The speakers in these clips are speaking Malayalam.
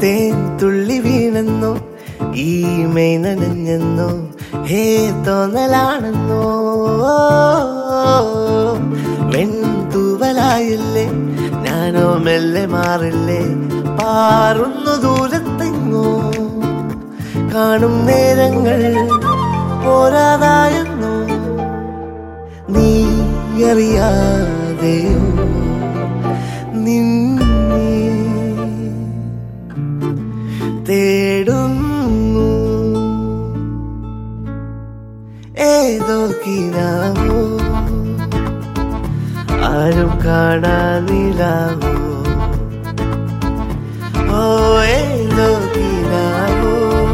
തേൻ തുള്ളി വീണെന്നോ ഈ മെയ് നനഞ്ഞെന്നോ ഹേ തോന്നലാണെന്നോ വെൺതൂവലായില്ലേ ഞാനോ മെല്ലെ മാറില്ലേ പാറുന്നു ദൂരത്തെങ്ങോ കാണും നേരങ്ങൾ പോരാതായെന്നോ നീ അറിയാതെയോ നിന്നെ തേടുന്നു ഏതോ കിനാവോ ആരും കാണാനിലാവോ ഓ ഏതോ കിനാവോ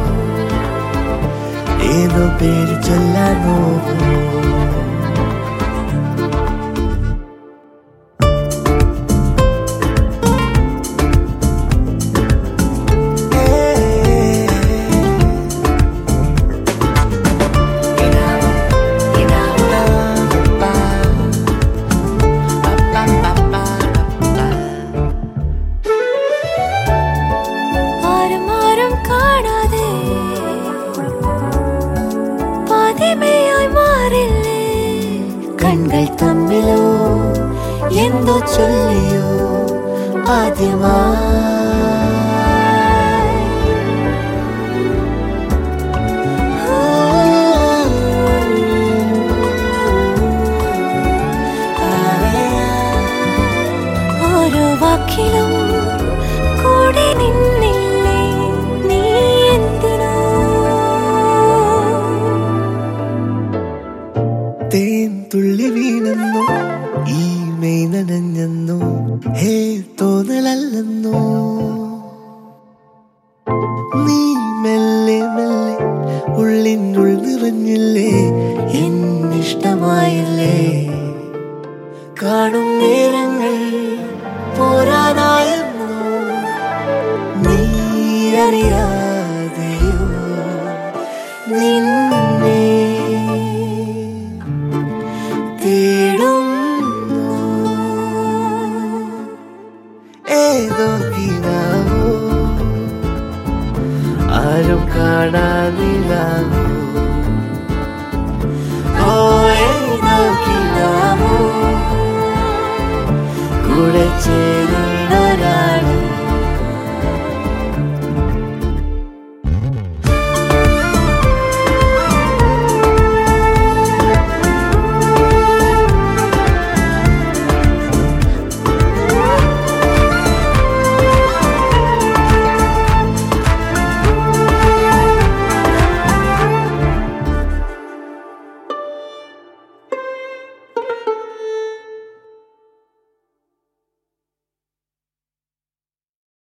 ഏതോ പേര് ചൊല്ലാനോ ആരും ആരും കാണാതെ പാതിമയായി മാറില്ലേ കൺകൾ തമ്മിലോ എന്തോ ചൊല്ലിയോ ആദ്യമായി ഓരോ വാക്കിലും കൂടെ നിന്നില്ലേ നീ എന്തിനോ തേൻ തുള്ളി വീണെന്നോ ഈ മെയ് നനഞ്ഞെന്നോ ഹേ തോന്നലല്ലെന്നോ നീ മെല്ലെ മെല്ലെ ഉള്ളിനുൾ നിറഞ്ഞില്ലേ എന്നിഷ്ടമായില്ലേ കാണും നേരങ്ങൾ പോരാനായെന്നോ നീ അറിയാതെയോ നിന്നെ തേടുന്നു ഏതോ കിനാവോ ആരും കാണാനിലാവോ